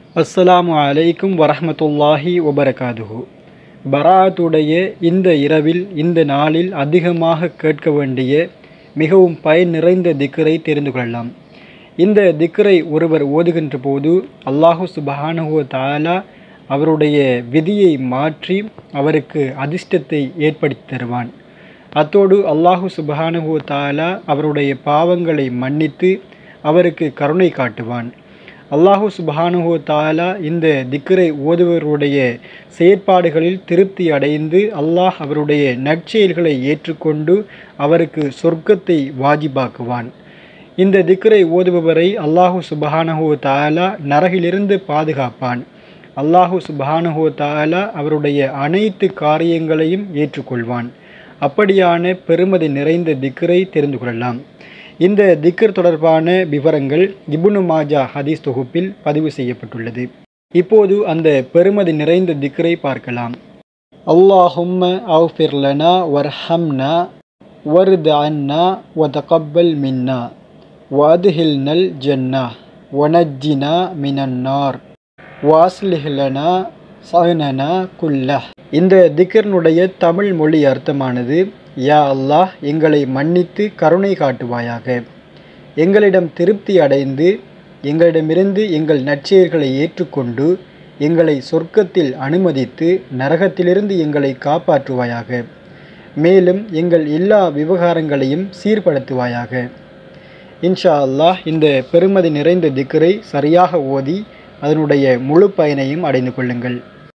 அஸ்ஸலாமு அலைக்கும் வரஹ்மத்துல்லாஹி வபரகாதுஹு பராத்துடைய இந்த இரவில் இந்த நாளில் அதிகமாக கேட்க வேண்டிய மிகவும் பயன் நிறைந்த திக்கரை தெரிந்து கொள்ளலாம் இந்த திக்கரை ஒருவர் ஓதுகின்ற போது அல்லாஹு சுபஹானஹு தாலா அவருடைய விதியை மாற்றி அவருக்கு அதிர்ஷ்டத்தை ஏற்படுத்தி தருவான் அத்தோடு அல்லாஹு சுபஹானஹு தாலா அவருடைய பாவங்களை மன்னித்து அவருக்கு கருணை காட்டுவான் அல்லாஹு சுபஹானுஹோ தாலா இந்த திக்கரை ஓதுவருடைய செயற்பாடுகளில் திருப்தி அடைந்து அல்லாஹ் அவருடைய நற்செயல்களை ஏற்றுக்கொண்டு அவருக்கு சொர்க்கத்தை வாஜிபாக்குவான் இந்த திக்கரை ஓதுபவரை அல்லாஹு சுபஹானஹோ தாலா நரகிலிருந்து பாதுகாப்பான் அல்லாஹு சுபஹானஹோ தாலா அவருடைய அனைத்து காரியங்களையும் ஏற்றுக்கொள்வான் அப்படியான பெருமதி நிறைந்த திக்கரை தெரிந்து கொள்ளலாம் இந்த திக்கர் தொடர்பான விவரங்கள் இபுனு மாஜா ஹதீஸ் தொகுப்பில் பதிவு செய்யப்பட்டுள்ளது இப்போது அந்த பெருமதி நிறைந்த திக்கரை பார்க்கலாம் அல்லாஹும்ம அவுஃபிர்லனா வர்ஹம்னா வருத் அன்னா வதகப்பல் மின்னா வதுஹில்னல் ஜன்னா வனஜினா மினன்னார் வாஸ்லிஹ்லனா சஹனனா குல்லா இந்த திக்கர்னுடைய தமிழ் மொழி அர்த்தமானது யா அல்லாஹ் எங்களை மன்னித்து கருணை காட்டுவாயாக எங்களிடம் திருப்தி அடைந்து எங்களிடமிருந்து எங்கள் நற்செயல்களை ஏற்றுக்கொண்டு எங்களை சொர்க்கத்தில் அனுமதித்து நரகத்திலிருந்து எங்களை காப்பாற்றுவாயாக மேலும் எங்கள் எல்லா விவகாரங்களையும் சீர்படுத்துவாயாக இன்ஷா அல்லாஹ் இந்த பெருமதி நிறைந்த திக்கரை சரியாக ஓதி அதனுடைய முழு பயனையும் அடைந்து கொள்ளுங்கள்